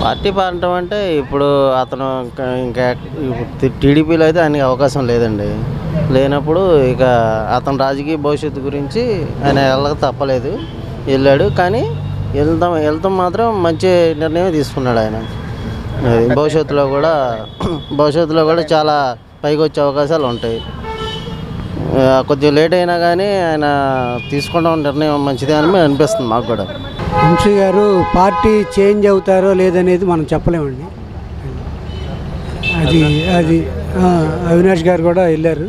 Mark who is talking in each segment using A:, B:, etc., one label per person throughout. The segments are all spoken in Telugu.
A: పార్టీ మారటం అంటే ఇప్పుడు అతను ఇంకా ఇంకా టీడీపీలో అయితే ఆయనకి అవకాశం లేదండి లేనప్పుడు ఇక అతని రాజకీయ భవిష్యత్తు గురించి ఆయన వెళ్ళక తప్పలేదు వెళ్ళాడు కానీ వెళ్తాం వెళ్తాం మాత్రం మంచి నిర్ణయం తీసుకున్నాడు ఆయన అది భవిష్యత్తులో కూడా భవిష్యత్తులో కూడా చాలా పైకి వచ్చే అవకాశాలు ఉంటాయి ఆ, కొద్దిగా లేట్ అయినా కానీ ఆయన తీసుకోవడం నిర్ణయం మంచిదే అని అనిపిస్తుంది మాకు కూడా
B: వంశీ గారు పార్టీ చేంజ్ అవుతారో లేదనేది మనం చెప్పలేమండి అది అది ఆ, అవినాష్ గారు కూడా వెళ్ళారు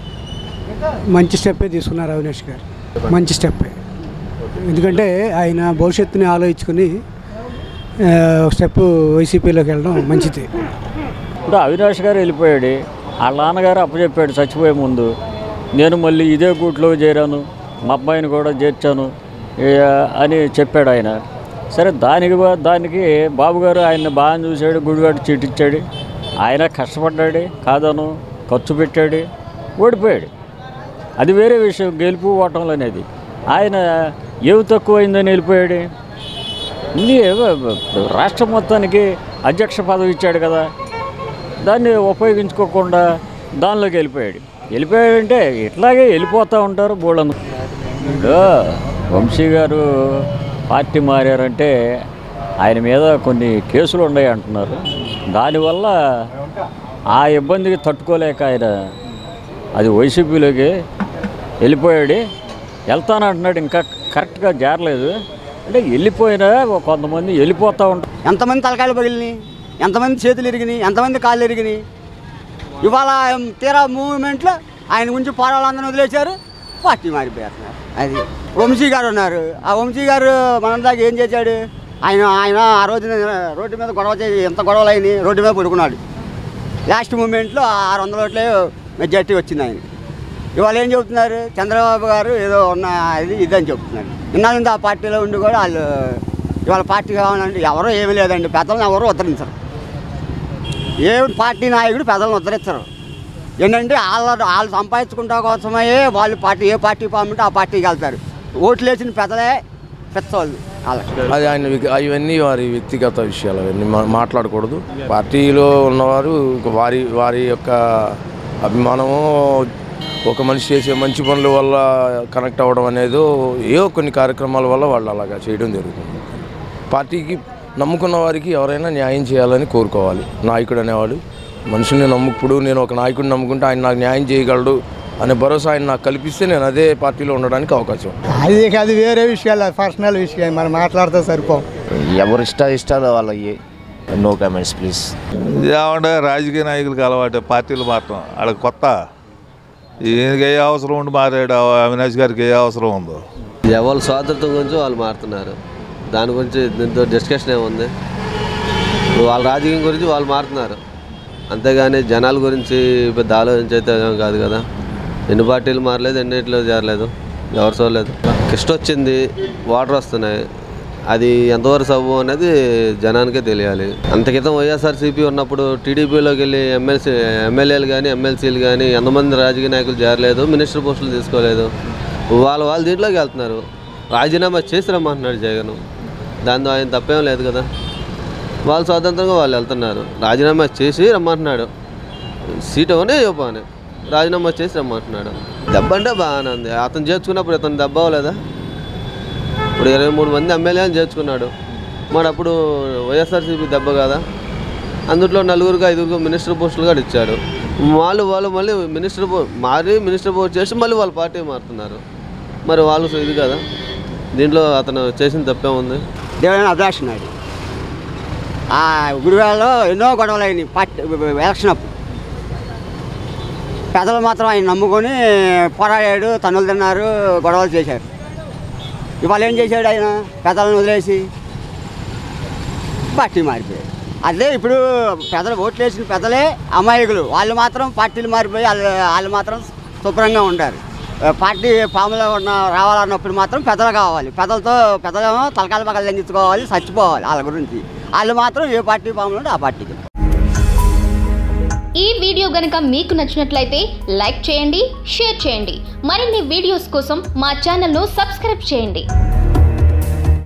B: మంచి స్టెప్పే తీసుకున్నారు అవినాష్ గారు మంచి స్టెప్పే ఎందుకంటే ఆయన భవిష్యత్తుని ఆలోచించుకుని ఆ, ఒక స్టెప్ వైసీపీలోకి వెళ్ళడం మంచిది
C: ఇప్పుడు అవినాష్ గారు వెళ్ళిపోయాడు వాళ్ళ నాన్నగారు అప్పచెప్పాడు చచ్చిపోయే ముందు నేను మళ్ళీ ఇదే గూట్లో చేరాను మా అబ్బాయిని కూడా చేర్చాను ఏ, అని చెప్పాడు ఆయన సరే దానికి బా- దానికి బాబు గారు ఆయన బాగా చూశాడు గుడిగాడు చీటిచ్చాడు ఆయన కష్టపడ్డాడు కాదను ఖర్చు పెట్టాడు ఓడిపోయాడు అది వేరే విషయం గెలుపు ఓటంలు అనేది ఆయన ఏమి తక్కువైందని వెళ్ళిపోయాడు ఇది రాష్ట్రం మొత్తానికి అధ్యక్ష పదవి ఇచ్చాడు కదా దాన్ని ఉపయోగించుకోకుండా దానిలోకి వెళ్ళిపోయాడు వెళ్ళిపోయాడంటే ఇట్లాగే వెళ్ళిపోతూ ఉంటారు బోళ్ళను ఇప్పుడు వంశీ గారు పార్టీ మారారంటే ఆయన మీద కొన్ని కేసులు ఉన్నాయి అంటున్నారు దానివల్ల ఆ ఇబ్బందికి తట్టుకోలేక ఆయన అది వైసీపీలోకి వెళ్ళిపోయాడు వెళ్తానంటున్నాడు ఇంకా కరెక్ట్గా జారలేదు అంటే వెళ్ళిపోయినా కొంతమంది వెళ్ళిపోతూ ఉంటారు
D: ఎంతమంది తలకాయలు పగిలినాయి ఎంతమంది చేతులు ఇరిగినాయి ఎంతమంది కాళ్ళు ఇరిగినాయి ఇవాళ తీరా మూమెంట్లో ఆయన గురించి పోరాళ్ళందరినీ వదిలేశారు పార్టీ మారిపోతున్నారు అది వంశీ గారు ఉన్నారు ఆ వంశీ గారు మన దాకా ఏం చేశాడు ఆయన ఆయన ఆ రోజున రోడ్డు మీద గొడవ చేసి ఎంత గొడవలు అయినాయి రోడ్డు మీద పడుకున్నాడు లాస్ట్ మూమెంట్లో ఆరు వందల ఓట్లే మెజార్టీ వచ్చింది ఆయన ఇవాళ ఏం చెబుతున్నారు చంద్రబాబు గారు ఏదో ఉన్న ఇది ఇదని చెప్తున్నారు ఇన్నాళ్ళు ఆ పార్టీలో ఉండి కూడా వాళ్ళు ఇవాళ పార్టీ కావాలంటే ఎవరో ఏమీ లేదండి పెద్దలను ఎవరు ఉద్ధరించరు ఏ పార్టీ నాయకుడు పెద్దలను ఉద్ధరించరు ఏంటంటే వాళ్ళ వాళ్ళు సంపాదించుకుంటా కోసమే వాళ్ళు పార్టీ ఏ పార్టీ పామంటే ఆ పార్టీకి వెళ్తారు ఓట్లు వేసిన పెద్దలే పెద్దవాళ్ళు వాళ్ళకి
E: అది ఆయన వ్యక్తి- అవన్నీ వారి వ్యక్తిగత విషయాలు అవన్నీ మా- మాట్లాడకూడదు పార్టీలో ఉన్నవారు ఇంక వారి వారి యొక్క అభిమానము ఒక మనిషి చేసే మంచి పనుల వల్ల కనెక్ట్ అవ్వడం అనేది ఏవో కొన్ని కార్యక్రమాల వల్ల వాళ్ళు అలాగా చేయడం జరుగుతుంది పార్టీకి నమ్ముకున్న వారికి ఎవరైనా న్యాయం చేయాలని కోరుకోవాలి నాయకుడు అనేవాడు మనుషుల్ని నమ్ముకుడు నేను ఒక నాయకుడిని నమ్ముకుంటే ఆయన నాకు న్యాయం చేయగలడు అనే భరోసా ఆయన నాకు కల్పిస్తే నేను అదే పార్టీలో ఉండడానికి అవకాశం
F: అది అది వేరే విషయాలు పర్సనల్ విషయం మనం మాట్లాడితే సరిపోం
G: ఎవరి ఇష్ట ఇష్టాలు వాళ్ళకి నో కామెంట్స్ ప్లీజ్
H: ఏమంటే రాజకీయ నాయకులకు అలవాటు పార్టీలు మారటం వాళ్ళకి కొత్త ఈయనకి ఏ అవసరం ఉండి మారాడు అవినాష్ గారికి ఏ అవసరం ఉందో
I: ఎవరి స్వాతంత్రం గురించి వాళ్ళు మారుతున్నారు దాని గురించి దీంతో డిస్కషన్ ఏముంది ఇప్పుడు వాళ్ళ రాజకీయం గురించి వాళ్ళు మారుతున్నారు అంతేగాని జనాల గురించి పెద్ద ఆలోచించి అయితే ఏం కాదు కదా ఎన్ని పార్టీలు మారలేదు ఎన్నిట్లో చేరలేదు ఎవరు చూడలేదు కిష్ట వచ్చింది వాటర్ వస్తున్నాయి అది ఎంతవరకు సవ్వు అనేది జనానికే తెలియాలి అంత క్రితం వైఎస్ఆర్సీపీ ఉన్నప్పుడు టీడీపీలోకి వెళ్ళి ఎమ్మెల్సీ ఎమ్మెల్యేలు కానీ ఎమ్మెల్సీలు కానీ ఎంతమంది రాజకీయ నాయకులు చేరలేదు మినిస్టర్ పోస్టులు తీసుకోలేదు వాళ్ళు వాళ్ళు దీంట్లోకి వెళ్తున్నారు రాజీనామా చేసి రమ్మంటున్నాడు జగన్ దాంతో ఆయన తప్పేం లేదు కదా వాళ్ళు స్వతంత్రంగా వాళ్ళు వెళ్తున్నారు రాజీనామా చేసి రమ్మంటున్నాడు సీట్ అవనే చెప్పాను రాజీనామా చేసి రమ్మంటున్నాడు దెబ్బ అంటే బాగానే ఉంది అతను చేర్చుకున్నప్పుడు ఇతను దెబ్బ అవ్వలేదా ఇప్పుడు ఇరవై మూడు మంది ఎమ్మెల్యేని చేర్చుకున్నాడు మరి అప్పుడు వైఎస్ఆర్సీపీ దెబ్బ కదా అందులో నలుగురికి ఐదుగురికి మినిస్టర్ పోస్టులు కూడా ఇచ్చాడు వాళ్ళు వాళ్ళు మళ్ళీ మినిస్టర్ పో మారి మినిస్టర్ పోస్ట్ చేసి మళ్ళీ వాళ్ళ పార్టీ మారుతున్నారు మరి వాళ్ళు ఇది కదా దీంట్లో అతను చేసిన తప్పే ఉంది
D: దేవుడైన అభిలాష్ నాయుడు ఆ గుడివాడలో ఎన్నో గొడవలు అయినాయి పార్టీ ఎలక్షన్ అప్పుడు పెద్దలు మాత్రం ఆయన నమ్ముకొని పోరాడాడు తన్నులు తిన్నారు గొడవలు చేశారు ఇవాళ ఏం చేశాడు ఆయన పెద్దలను వదిలేసి పార్టీ మారిపోయాడు అదే ఇప్పుడు పెద్దలు ఓట్లు వేసిన పెద్దలే అమాయకులు వాళ్ళు మాత్రం పార్టీలు మారిపోయి వాళ్ళు వాళ్ళు మాత్రం శుభ్రంగా ఉంటారు ఆ, పార్టీ పాములో ఉన్న రావాలన్నప్పుడు మాత్రం పెద్దలు కావాలి పెద్దలతో పెద్దలేమో తలకాల పక్కలు లంఘించుకోవాలి చచ్చిపోవాలి వాళ్ళ గురించి వాళ్ళు మాత్రం ఏ పార్టీ పాములు ఉంటే ఆ పార్టీకి
J: ఈ వీడియో గనక మీకు నచ్చినట్లయితే లైక్ చేయండి షేర్ చేయండి మరిన్ని వీడియోస్ కోసం మా ఛానల్ను సబ్స్క్రైబ్ చేయండి